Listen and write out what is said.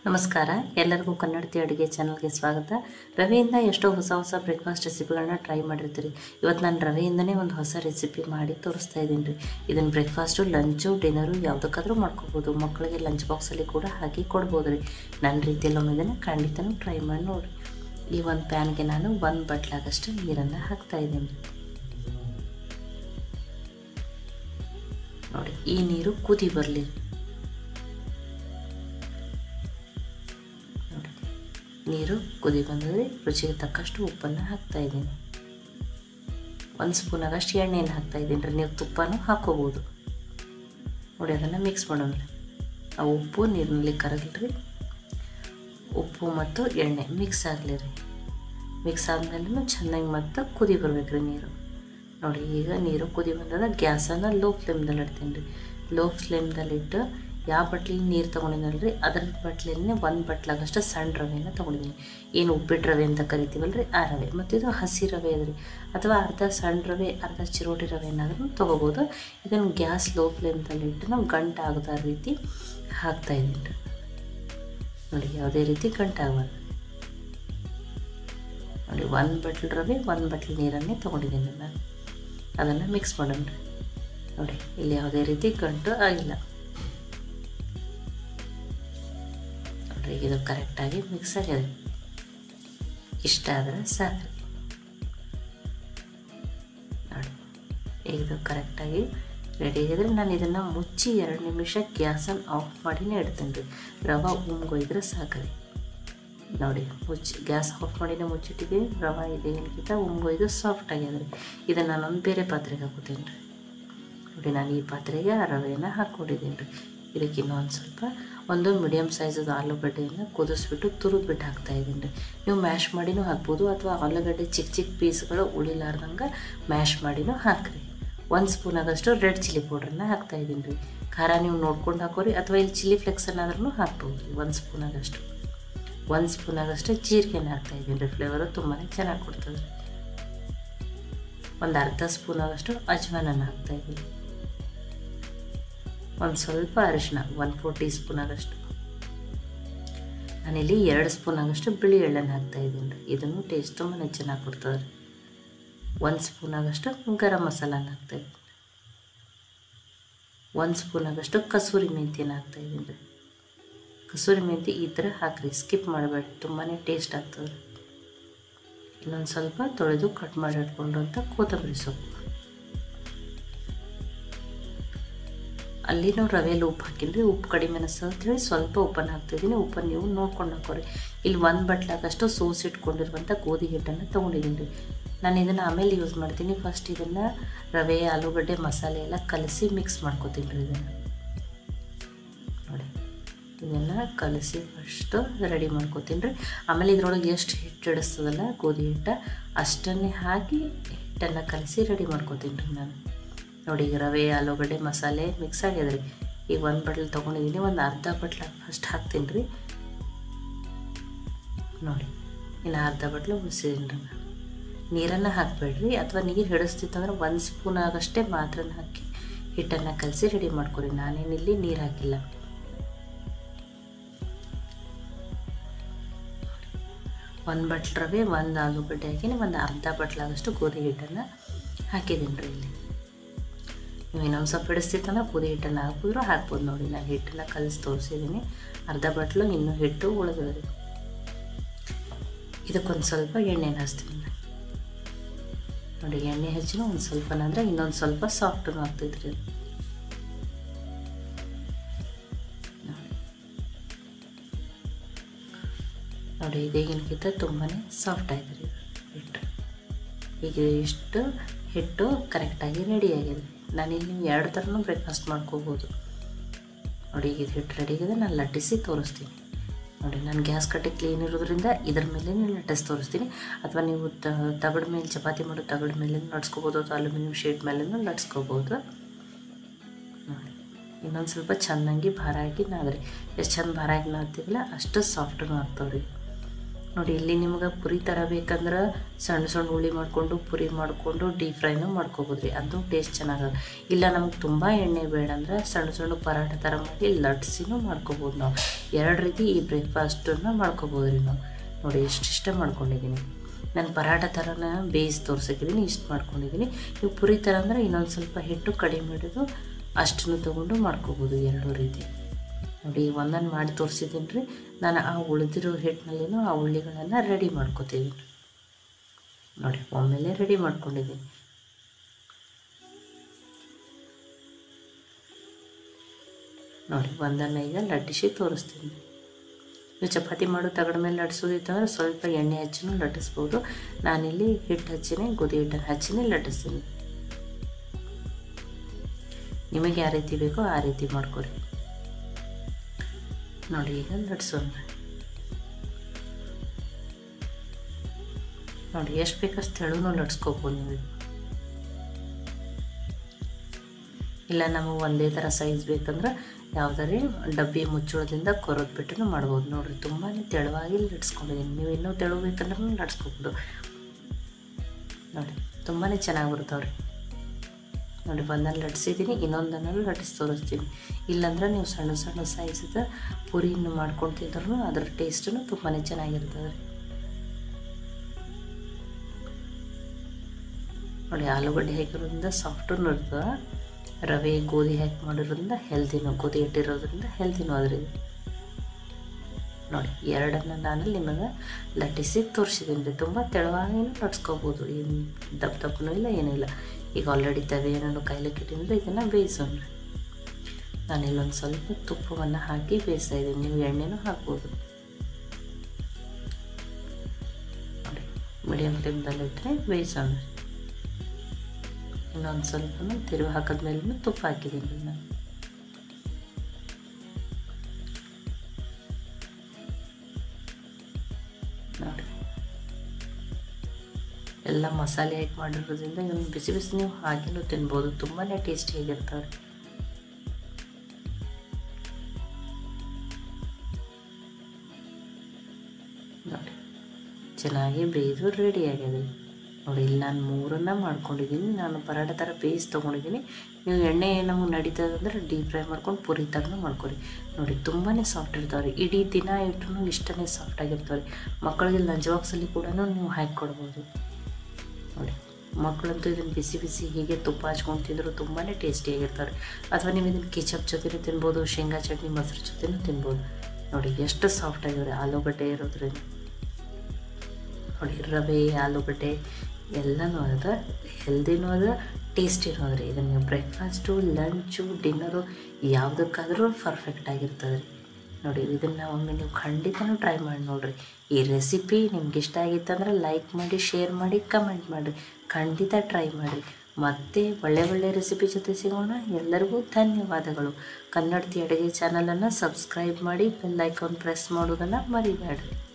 ನಮಸ್ಕಾರ ಎಲ್ಲರಿಗೂ ಕನ್ನಡತಿ ಅಡುಗೆ ಚಾನಲ್ಗೆ ಸ್ವಾಗತ ರವೆಯಿಂದ ಎಷ್ಟೋ ಹೊಸ ಹೊಸ ಬ್ರೇಕ್ಫಾಸ್ಟ್ ರೆಸಿಪಿಗಳನ್ನ ಟ್ರೈ ಮಾಡಿರ್ತೀರಿ ಇವತ್ತು ನಾನು ರವೆಯಿಂದನೇ ಒಂದು ಹೊಸ ರೆಸಿಪಿ ಮಾಡಿ ತೋರಿಸ್ತಾ ಇದ್ದೀನಿ ರೀ ಇದನ್ನು ಬ್ರೇಕ್ಫಾಸ್ಟು ಲಂಚು ಡಿನ್ನರು ಯಾವುದಕ್ಕಾದ್ರೂ ಮಾಡ್ಕೋಬೋದು ಮಕ್ಕಳಿಗೆ ಲಂಚ್ ಬಾಕ್ಸಲ್ಲಿ ಕೂಡ ಹಾಕಿ ಕೊಡ್ಬೋದು ರೀ ನನ್ನ ರೀತಿಯಲ್ಲಿ ಒಮ್ಮೆ ಇದನ್ನು ಖಂಡಿತನೂ ಟ್ರೈ ಮಾಡಿ ನೋಡಿರಿ ಈ ಒಂದು ಪ್ಯಾನ್ಗೆ ನಾನು ಒಂದು ಬಟ್ಲಾಗಷ್ಟು ನೀರನ್ನು ಹಾಕ್ತಾ ಇದ್ದೀನಿ ನೋಡಿ ಈ ನೀರು ಕುದಿ ಬರಲಿ ನೋಡಿ ನೀರು ಕುದಿ ಬಂದರೆ ರುಚಿಗೆ ತಕ್ಕಷ್ಟು ಉಪ್ಪನ್ನು ಹಾಕ್ತಾ ಇದ್ದೀನಿ ಒಂದು ಸ್ಪೂನಾಗಷ್ಟು ಎಣ್ಣೆಯನ್ನು ಹಾಕ್ತಾ ಇದ್ದೀನಿ ರೀ ನೀವು ತುಪ್ಪನೂ ಹಾಕೋಬೋದು ನೋಡಿ ಅದನ್ನು ಮಿಕ್ಸ್ ಮಾಡೋಣ ಆ ಉಪ್ಪು ನೀರಿನಲ್ಲಿ ಕರಗಲ್ರಿ ಉಪ್ಪು ಮತ್ತು ಎಣ್ಣೆ ಮಿಕ್ಸ್ ಆಗಲಿ ರೀ ಮಿಕ್ಸ್ ಆದಮೇಲೆ ಚೆನ್ನಾಗಿ ಮತ್ತು ಕುದಿ ಬರ್ಬೇಕು ರೀ ನೀರು ನೋಡಿ ಈಗ ನೀರು ಕುದಿ ಬಂದದ ಗ್ಯಾಸನ್ನು ಲೋ ಫ್ಲೇಮ್ದಲ್ಲಿ ಇಡ್ತೀನಿ ರೀ ಲೋ ಫ್ಲೇಮ್ದಲ್ಲಿಟ್ಟು ಯಾವ ಬಟ್ಲಲ್ಲಿ ನೀರು ತೊಗೊಂಡಿನಲ್ಲ ರೀ ಅದ್ರ ಬಟ್ಲಲ್ಲೇ ಒಂದು ಬಟ್ಲಾಗಷ್ಟು ಸಣ್ಣ ರವೆಯನ್ನು ತೊಗೊಂಡಿದ್ದೀನಿ ಏನು ಉಪ್ಪಿಟ್ಟು ರವೆ ಅಂತ ಕರಿತೀವಲ್ಲ ರೀ ಆ ರವೆ ಮತ್ತು ಇದು ಹಸಿ ರವೆ ಇದೆ ರೀ ಅಥವಾ ಅರ್ಧ ಸಣ್ಣ ರವೆ ಅರ್ಧ ಚಿರೋಟಿ ರವೆ ಏನಾದರೂ ತೊಗೋಬೋದು ಇದನ್ನು ಗ್ಯಾಸ್ ಲೋ ಫ್ಲೇಮ್ದಲ್ಲಿ ಇಟ್ಟು ನಾವು ಗಂಟು ಆಗದ ರೀತಿ ಹಾಕ್ತಾ ಇದ್ದೀನಿ ರೀ ನೋಡಿ ಯಾವುದೇ ರೀತಿ ಗಂಟು ಆಗಬಾರ್ದು ನೋಡಿ ಒಂದು ಬಟ್ಲ್ ರವೆ ಒಂದು ಬಟ್ಲ್ ನೀರನ್ನೇ ತೊಗೊಂಡಿದ್ದೀನಿ ನಾನು ಅದನ್ನು ಮಿಕ್ಸ್ ಮಾಡೋಣ ರೀ ನೋಡಿ ಇಲ್ಲಿ ಯಾವುದೇ ರೀತಿ ಗಂಟು ಆಗಿಲ್ಲ ನೋಡಿರಿ ಇದು ಕರೆಕ್ಟಾಗಿ ಮಿಕ್ಸ್ ಆಗಿದೆ ಇಷ್ಟ ಆದರೆ ಸಾಕು ನೋಡಿ ಇದು ಕರೆಕ್ಟಾಗಿ ರೆಡಿ ಆಗಿದ್ರೆ ನಾನು ಇದನ್ನು ಮುಚ್ಚಿ ಎರಡು ನಿಮಿಷ ಗ್ಯಾಸನ್ನು ಆಫ್ ಮಾಡಿನೇ ಇಡ್ತೀನಿ ರೀ ರವೆ ಉಮ್ಗೊಯ್ದ್ರೆ ಸಾಕ್ರಿ ನೋಡಿ ಮುಚ್ಚಿ ಗ್ಯಾಸ್ ಆಫ್ ಮಾಡಿನೇ ಮುಚ್ಚಿಟ್ಟಿದ್ದೀನಿ ರವೆ ಇದೆ ಏನಕ್ಕಿಂತ ಉಮ್ಗೊಯ್ದು ಸಾಫ್ಟ್ ಆಗ್ಯದ ರೀ ಇದನ್ನು ನಾನೊಂದು ಬೇರೆ ಪಾತ್ರೆಗೆ ಹಾಕೋತೀನಿ ರೀ ನೋಡಿ ನಾನು ಈ ಪಾತ್ರೆಗೆ ಆ ರವೆಯನ್ನು ಹಾಕ್ಕೊಂಡಿದ್ದೀನಿ ರೀ ಇದಕ್ಕೆ ಇನ್ನೊಂದು ಸ್ವಲ್ಪ ಒಂದು ಮೀಡಿಯಮ್ ಸೈಜದ ಆಲೂಗಡ್ಡೆಯನ್ನು ಕುದಿಸ್ಬಿಟ್ಟು ತುರಿದ್ಬಿಟ್ಟು ಹಾಕ್ತಾ ಇದ್ದೀನಿ ರೀ ನೀವು ಮ್ಯಾಶ್ ಮಾಡಿನೂ ಹಾಕ್ಬೋದು ಅಥವಾ ಆಲೂಗಡ್ಡೆ ಚಿಕ್ಕ ಚಿಕ್ಕ ಪೀಸ್ಗಳು ಉಳಿಲಾರ್ದಂಗೆ ಮ್ಯಾಶ್ ಮಾಡಿನೂ ಹಾಕ್ರಿ ಒಂದು ಸ್ಪೂನ್ ಆಗಷ್ಟು ರೆಡ್ ಚಿಲ್ಲಿ ಪೌಡ್ರನ್ನ ಹಾಕ್ತಾ ಇದ್ದೀನಿ ರೀ ಖಾರ ನೀವು ನೋಡ್ಕೊಂಡು ಹಾಕೋರಿ ಅಥವಾ ಇಲ್ಲಿ ಚಿಲ್ಲಿ ಫ್ಲೆಕ್ಸ್ ಏನಾದ್ರೂ ಹಾಕ್ಬೋದು ರೀ ಒಂದು ಸ್ಪೂನ್ ಆಗಷ್ಟು ಒಂದು ಸ್ಪೂನ್ ಆಗಷ್ಟು ಜೀರಿಗೆನ ಹಾಕ್ತಾ ಇದ್ದೀನಿ ರೀ ಫ್ಲೇವರು ತುಂಬಾ ಚೆನ್ನಾಗಿ ಕೊಡ್ತದೆ ರೀ ಒಂದು ಅರ್ಧ ಸ್ಪೂನ್ ಆಗಷ್ಟು ಅಜ್ವಾನನ್ನು ಹಾಕ್ತಾ ಇದ್ದೀನಿ ಒಂದು ಸ್ವಲ್ಪ ಅರಿಶಿನ ಒನ್ ಫೋರ್ ಟೀ ಸ್ಪೂನ್ ಆಗಷ್ಟು ನಾನಿಲ್ಲಿ ಎರಡು ಸ್ಪೂನ್ ಆಗಷ್ಟು ಬಿಳಿ ಎಳ್ಳನ್ನು ಹಾಕ್ತಾ ಇದ್ದೀನಿ ರೀ ಇದನ್ನು ಟೇಸ್ಟ್ ತುಂಬಾ ಚೆನ್ನಾಗಿ ಕೊಡ್ತದೆ ರೀ ಒಂದು ಸ್ಪೂನ್ ಆಗಷ್ಟು ಗರಂ ಮಸಾಲಾನ ಹಾಕ್ತಾ ಇದ್ದೀನಿ ಒಂದು ಸ್ಪೂನ್ ಆಗಷ್ಟು ಕಸೂರಿ ಮೆಂತ್ಯನ ಹಾಕ್ತಾ ಇದ್ದೀನಿ ರೀ ಕಸೂರಿ ಮೆಂತಿ ಇದ್ರೆ ಹಾಕ್ರಿ ಸ್ಕಿಪ್ ಮಾಡಬೇಡಿ ತುಂಬಾ ಟೇಸ್ಟ್ ಆಗ್ತದೆ ಇನ್ನೊಂದು ಸ್ವಲ್ಪ ತೊಳೆದು ಕಟ್ ಮಾಡಿ ಇಟ್ಕೊಂಡ್ರಂಥ ಕೊತ್ತಂಬರಿ ಸೊಪ್ಪು ಅಲ್ಲಿ ನಾವು ರವೆಯಲ್ಲಿ ಉಪ್ಪು ಹಾಕಿದ್ರಿ ಉಪ್ಪು ಕಡಿಮೆ ಅನಿಸ್ತದೆ ಅಂತೇಳಿ ಸ್ವಲ್ಪ ಉಪ್ಪನ್ನು ಹಾಕ್ತಿದ್ದೀನಿ ಉಪ್ಪನ್ನು ನೀವು ನೋಡ್ಕೊಂಡು ಹಾಕೋರಿ ಇಲ್ಲಿ ಒಂದು ಬಟ್ಲಾಗಷ್ಟು ಸೋಸಿಟ್ಕೊಂಡಿರುವಂಥ ಗೋಧಿ ಹಿಟ್ಟನ್ನು ತೊಗೊಂಡಿದ್ದೀನಿ ರೀ ನಾನು ಇದನ್ನು ಆಮೇಲೆ ಯೂಸ್ ಮಾಡ್ತೀನಿ ಫಸ್ಟ್ ಇದನ್ನು ರವೆ ಆಲೂಗಡ್ಡೆ ಮಸಾಲೆ ಎಲ್ಲ ಕಲಸಿ ಮಿಕ್ಸ್ ಮಾಡ್ಕೊತೀನಿ ರೀ ಇದನ್ನು ನೋಡಿ ಇದನ್ನು ಕಲಸಿ ಫಸ್ಟು ರೆಡಿ ಮಾಡ್ಕೊತೀನಿ ರೀ ಆಮೇಲೆ ಇದ್ರೊಳಗೆ ಎಷ್ಟು ಹಿಟ್ಟು ಹಿಡಿಸ್ತದಲ್ಲ ಗೋಧಿ ಹಿಟ್ಟು ಅಷ್ಟನ್ನೇ ಹಾಕಿ ಹಿಟ್ಟನ್ನು ಕಲಸಿ ರೆಡಿ ಮಾಡ್ಕೊತೀನಿ ರೀ ನಾನು ನೋಡಿ ಈಗ ರವೆ ಆಲೂಗಡ್ಡೆ ಮಸಾಲೆ ಮಿಕ್ಸ್ ಆಗ್ಯದ ರೀ ಈಗ ಒಂದು ಬಟ್ಲು ತೊಗೊಂಡಿದ್ದೀನಿ ಒಂದು ಅರ್ಧ ಬಟ್ಲು ಫಸ್ಟ್ ಹಾಕ್ತೀನಿ ರೀ ನೋಡಿ ಇನ್ನು ಅರ್ಧ ಬಟ್ಲು ಉಳಿಸಿದ್ದೀನಿ ರೀ ನಾನು ನೀರನ್ನು ಹಾಕಬೇಡ್ರಿ ಅಥವಾ ನೀರು ಹಿಡಿಸ್ತಿತ್ತಂದ್ರೆ ಒಂದು ಸ್ಪೂನ್ ಆಗಷ್ಟೇ ಮಾತ್ರ ಹಾಕಿ ಹಿಟ್ಟನ್ನು ಕಲಸಿ ರೆಡಿ ಮಾಡ್ಕೊರಿ ನಾನೇನಿಲ್ಲಿ ನೀರು ಹಾಕಿಲ್ಲ ಒಂದು ಬಟ್ಲು ರವೆ ಒಂದು ಆಲೂಗಡ್ಡೆ ಹಾಕಿನಿ ಒಂದು ಅರ್ಧ ಬಟ್ಲಾಗಷ್ಟು ಗೋಧಿ ಹಿಟ್ಟನ್ನು ಹಾಕಿದ್ದೀನಿ ರೀ ಇಲ್ಲಿ ನೀವು ಇನ್ನೊಂದು ಸ್ವಲ್ಪ ಹಿಡಿಸ್ತಿತ್ತಂದ್ರೆ ಗೋಧಿ ಹಿಟ್ಟನ್ನು ಹಾಕಿದ್ರು ಹಾಕ್ಬೋದು ನೋಡಿ ನಾನು ಹಿಟ್ಟನ್ನು ಕಲಿಸಿ ತೋರಿಸಿದ್ದೀನಿ ಅರ್ಧ ಬಟ್ಲು ಇನ್ನೂ ಹಿಟ್ಟು ಉಳಿದದ ರೀ ಇದಕ್ಕೊಂದು ಸ್ವಲ್ಪ ಎಣ್ಣೆನ ಹಚ್ತೀನಿ ನೋಡಿ ಎಣ್ಣೆ ಹಚ್ಚಿನೂ ಒಂದು ಸ್ವಲ್ಪನ ಅಂದರೆ ಇನ್ನೊಂದು ಸ್ವಲ್ಪ ಸಾಫ್ಟೂ ಆಗ್ತೈತೆ ರೀ ನೋಡಿ ಇದೇಗಿನಕ್ಕಿಂತ ತುಂಬಾ ಸಾಫ್ಟ್ ಆಗಿದೆ ರೀ ಹಿಟ್ಟು ಈಗ ಇಷ್ಟು ಹಿಟ್ಟು ಕರೆಕ್ಟಾಗಿ ರೆಡಿ ಆಗಿದೆ ನಾನಿಲ್ಲಿ ನೀವು ಎರಡು ಥರನೂ ಬ್ರೇಕ್ಫಾಸ್ಟ್ ಮಾಡ್ಕೋಬೋದು ನೋಡಿ ಈಗ ಇದು ಹಿಟ್ಟು ರೆಡಿ ಆಗಿದೆ ನಾನು ಲಟ್ಟಿಸಿ ತೋರಿಸ್ತೀನಿ ನೋಡಿ ನಾನು ಗ್ಯಾಸ್ ಕಟ್ಟೆ ಕ್ಲೀನ್ ಇರೋದ್ರಿಂದ ಇದ್ರ ಮೇಲೆ ಲಟ್ಟಿಸಿ ತೋರಿಸ್ತೀನಿ ಅಥವಾ ನೀವು ತಗಡ ಮೇಲೆ ಚಪಾತಿ ಮಾಡೋ ತಗಡ ಮೇಲೆ ನಡ್ಸ್ಕೋಬೋದು ಅಥವಾ ಅಲ್ಯೂಮಿನಿಯಂ ಶೀಟ್ ಮೇಲೆ ನಡ್ಸ್ಕೋಬೋದು ನೋಡಿ ಇನ್ನೊಂದು ಸ್ವಲ್ಪ ಚೆನ್ನಾಗಿ ಭಾರ ಹಾಕಿ ನಾದ್ರಿ ಎಷ್ಟು ಚಂದ ಭಾರ ಹಾಕಿ ನಾದ್ತೀವಲ್ಲ ಅಷ್ಟು ಸಾಫ್ಟೂ ಆಗ್ತಾವೆ ರೀ ನೋಡಿ ಇಲ್ಲಿ ನಿಮ್ಗೆ ಪುರಿ ಥರ ಬೇಕಂದ್ರೆ ಸಣ್ಣ ಸಣ್ಣ ಹುಳಿ ಮಾಡಿಕೊಂಡು ಪುರಿ ಮಾಡಿಕೊಂಡು ಡೀಪ್ ಫ್ರೈನೂ ಮಾಡ್ಕೋಬೋದು ರೀ ಅದು ಟೇಸ್ಟ್ ಚೆನ್ನಾಗಲ್ಲ ಇಲ್ಲ ನಮ್ಗೆ ತುಂಬ ಎಣ್ಣೆ ಬೇಡ ಅಂದ್ರೆ ಸಣ್ಣ ಸಣ್ಣ ಪರಾಟ ಥರ ಮಾಡಿ ಲಟ್ಸಿನೂ ಮಾಡ್ಕೋಬೋದು ನಾವು ಎರಡು ರೀತಿ ಈ ಬ್ರೇಕ್ಫಾಸ್ಟನ್ನು ಮಾಡ್ಕೋಬೋದು ರೀ ನಾವು ನೋಡಿ ಇಷ್ಟಿಷ್ಟ ಮಾಡ್ಕೊಂಡಿದ್ದೀನಿ ನಾನು ಪರಾಟ ಥರನ ಬೇಯಿಸಿ ತೋರ್ಸಕ್ಕಿದ್ದೀನಿ ಇಷ್ಟು ಮಾಡ್ಕೊಂಡಿದ್ದೀನಿ ನೀವು ಪುರಿ ಥರ ಅಂದರೆ ಇನ್ನೊಂದು ಸ್ವಲ್ಪ ಹಿಟ್ಟು ಕಡಿಮೆ ಹಿಡಿದು ಅಷ್ಟನ್ನು ತೊಗೊಂಡು ಮಾಡ್ಕೋಬೋದು ಎರಡೂ ರೀತಿ ನೋಡಿ ಒಂದನ್ನು ಮಾಡಿ ತೋರಿಸಿದ್ದೀನಿ ರೀ ನಾನು ಆ ಉಳಿದಿರೋ ಹಿಟ್ಟಿನಲ್ಲಿನೂ ಆ ಉಳ್ಳಿಗಳನ್ನು ರೆಡಿ ಮಾಡ್ಕೋತಿದ್ದೀನಿ ನೋಡಿ ಒಮ್ಮೆಲೆ ರೆಡಿ ಮಾಡ್ಕೊಂಡಿದ್ದೀನಿ ನೋಡಿ ಒಂದನ್ನು ಈಗ ಲಟ್ಟಿಸಿ ತೋರಿಸ್ತೀನಿ ನೀವು ಚಪಾತಿ ಮಾಡೋ ತಗಡ ಮೇಲೆ ಲಟ್ಟಿಸೋದಿತ್ತಂದ್ರೆ ಸ್ವಲ್ಪ ಎಣ್ಣೆ ಹಚ್ಚಿನೂ ಲಟ್ಟಿಸ್ಬೋದು ನಾನಿಲ್ಲಿ ಹಿಟ್ಟು ಹಚ್ಚಿನೇ ಗೋಧಿ ಹಿಟ್ಟನ್ನು ಹಚ್ಚಿನೇ ಲಟ್ಟಿಸ್ತೀನಿ ನಿಮಗೆ ಯಾವ ರೀತಿ ಬೇಕೋ ಆ ರೀತಿ ಮಾಡ್ಕೊರಿ ನೋಡಿ ಈಗ ಲಟ್ಸೋಣ ನೋಡಿ ಎಷ್ಟು ಬೇಕಷ್ಟು ತೆಳುನೂ ಲಟ್ಸ್ಕೋಬೋದು ನೀವು ಇಲ್ಲ ನಮಗೆ ಒಂದೇ ಥರ ಸೈಜ್ ಬೇಕಂದ್ರೆ ಯಾವುದಾರಿ ಡಬ್ಬಿ ಮುಚ್ಚಳದಿಂದ ಕೊರೋದು ಬಿಟ್ಟು ಮಾಡ್ಬೋದು ನೋಡಿರಿ ತುಂಬಾ ತೆಳುವಾಗಿ ಲಟ್ಸ್ಕೊಂಡಿದ್ದೀನಿ ನೀವು ಇನ್ನೂ ತೆಳು ಬೇಕಂದ್ರೆ ಲಟ್ಸ್ಕೋಬೋದು ನೋಡಿ ತುಂಬಾ ಚೆನ್ನಾಗಿ ಬರ್ತಾವ್ರಿ ನೋಡಿ ಒಂದನ್ನು ಲಟ್ಸಿದ್ದೀನಿ ಇನ್ನೊಂದನ್ನು ಲಟ್ಟಿಸಿ ತೋರಿಸ್ತೀನಿ ಇಲ್ಲಾಂದ್ರೆ ನೀವು ಸಣ್ಣ ಸಣ್ಣ ಸೈಜದ ಪುರಿಯನ್ನು ಮಾಡ್ಕೊಂಡು ತಿಂದ್ರೂ ಅದ್ರ ಟೇಸ್ಟೂ ತುಂಬಾ ಚೆನ್ನಾಗಿರ್ತದೆ ನೋಡಿ ಆಲೂಗಡ್ಡೆ ಹಾಕಿರೋದ್ರಿಂದ ಸಾಫ್ಟೂ ಇರ್ತದೆ ರವೆ ಗೋಧಿ ಹಾಕಿ ಮಾಡಿರೋದ್ರಿಂದ ಹೆಲ್ದಿನೂ ಗೋಧಿ ಇಟ್ಟಿರೋದ್ರಿಂದ ಹೆಲ್ದಿನೂ ಅದ್ರಿಂದ ನೋಡಿ ಎರಡನ್ನು ನಾನು ನಿಮಗೆ ಲಟ್ಟಿಸಿ ತೋರಿಸಿದ್ದೀನಿ ರೀ ತುಂಬ ತೆಳುವಾಗಿನೂ ಲಟ್ಸ್ಕೋಬೋದು ಏನು ದಪ್ಪ ದಪ್ಪನೂ ಇಲ್ಲ ಏನಿಲ್ಲ ಈಗ ಆಲ್ರೆಡಿ ತವೆಯನ್ನು ಕಾಯ್ಲಿಕ್ಕೆ ಇಟ್ಟಿದ್ರೆ ಇದನ್ನು ಬೇಯಿಸೋಣ ರೀ ನಾನು ಇಲ್ಲೊಂದು ಸ್ವಲ್ಪ ತುಪ್ಪವನ್ನು ಹಾಕಿ ಬೇಯಿಸ್ತಾ ಇದ್ದೀನಿ ನೀವು ಎಣ್ಣೆನೂ ಹಾಕ್ಬೋದು ನೋಡಿ ಮೀಡಿಯಮ್ ಫ್ಲೇಮ್ದಲ್ಲಿ ಇಟ್ಟರೆ ಬೇಯಿಸೋಣ ರೀ ಇನ್ನೊಂದು ಸ್ವಲ್ಪ ತಿರುವು ಹಾಕಿದ್ಮೇಲೆ ತುಪ್ಪ ಹಾಕಿದ್ದೀನಿ ನಾನು ನೋಡಿ ಎಲ್ಲ ಮಸಾಲೆ ಹಾಕಿ ಮಾಡಿರೋದ್ರಿಂದ ಇವನು ಬಿಸಿ ಬಿಸಿ ನೀವು ಹಾಗೆನೂ ತಿನ್ಬೋದು ತುಂಬಾ ಟೇಸ್ಟಿಯಾಗಿರ್ತವೆ ನೋಡಿ ಚೆನ್ನಾಗಿ ಬೇಯ್ದು ರೆಡಿ ಆಗಿದೆ ನೋಡಿ ಇಲ್ಲಿ ನಾನು ಮೂರನ್ನು ಮಾಡ್ಕೊಂಡಿದ್ದೀನಿ ನಾನು ಪರಾಟ ಥರ ಬೇಯಿಸಿ ತೊಗೊಂಡಿದ್ದೀನಿ ನೀವು ಎಣ್ಣೆ ನಮಗೆ ನಡೀತದೆ ಅಂದ್ರೆ ಡೀಪ್ ಫ್ರೈ ಮಾಡ್ಕೊಂಡು ಪುರಿ ಥರನೂ ಮಾಡ್ಕೊರಿ ನೋಡಿ ತುಂಬಾ ಸಾಫ್ಟ್ ಇರ್ತಾವೆ ರೀ ಇಡೀ ದಿನ ಇಟ್ಟರು ಇಷ್ಟನೇ ಸಾಫ್ಟಾಗಿರ್ತಾವೆ ರೀ ಮಕ್ಕಳಿಗೆ ಲಂಚ್ ಬಾಕ್ಸಲ್ಲಿ ಕೂಡ ನೀವು ಹಾಕಿ ಕೊಡ್ಬೋದು ನೋಡಿ ಮಕ್ಕಳಂತೂ ಇದನ್ನು ಬಿಸಿ ಬಿಸಿ ಹೀಗೆ ತುಪ್ಪ ಹಚ್ಕೊಂಡು ತಿಂದರೂ ತುಂಬಾ ಟೇಸ್ಟಿಯಾಗಿರ್ತಾರೆ ಅಥವಾ ನೀವು ಇದನ್ನು ಕಿಚಪ್ ಜೊತೆನೂ ತಿನ್ಬೋದು ಶೇಂಗಾ ಚಟ್ನಿ ಮೊಸರು ಜೊತೆನೂ ತಿನ್ಬೋದು ನೋಡಿ ಎಷ್ಟು ಸಾಫ್ಟಾಗಿವ್ರೆ ಆಲೂಗಡ್ಡೆ ಇರೋದ್ರಿಂದ ನೋಡಿ ರವೆ ಆಲೂಗಡ್ಡೆ ಎಲ್ಲನೂ ಅದ ಹೆಲ್ದಿನೂ ಅದ ಟೇಸ್ಟಿನೂ ಅದ ರೀ ಇದನ್ನು ಬ್ರೇಕ್ಫಾಸ್ಟು ಲಂಚು ಡಿನ್ನರು ಯಾವುದಕ್ಕಾದರೂ ಪರ್ಫೆಕ್ಟ್ ಆಗಿರ್ತದೆ ರೀ ನೋಡಿ ಇದನ್ನು ಒಮ್ಮೆ ನೀವು ಖಂಡಿತನೂ ಟ್ರೈ ಮಾಡಿ ನೋಡಿರಿ ಈ ರೆಸಿಪಿ ನಿಮ್ಗೆ ಇಷ್ಟ ಆಗಿತ್ತಂದ್ರೆ ಲೈಕ್ ಮಾಡಿ ಶೇರ್ ಮಾಡಿ ಕಮೆಂಟ್ ಮಾಡಿರಿ ಖಂಡಿತ ಟ್ರೈ ಮಾಡಿರಿ ಮತ್ತೆ ಒಳ್ಳೆ ಒಳ್ಳೆ ರೆಸಿಪಿ ಜೊತೆ ಸಿಗೋಣ ಎಲ್ಲರಿಗೂ ಧನ್ಯವಾದಗಳು ಕನ್ನಡತಿ ಅಡುಗೆ ಚಾನಲನ್ನು ಸಬ್ಸ್ಕ್ರೈಬ್ ಮಾಡಿ ಬೆಲ್ ಐಕಾನ್ ಪ್ರೆಸ್ ಮಾಡೋದನ್ನು ಮರಿಬೇಡ್ರಿ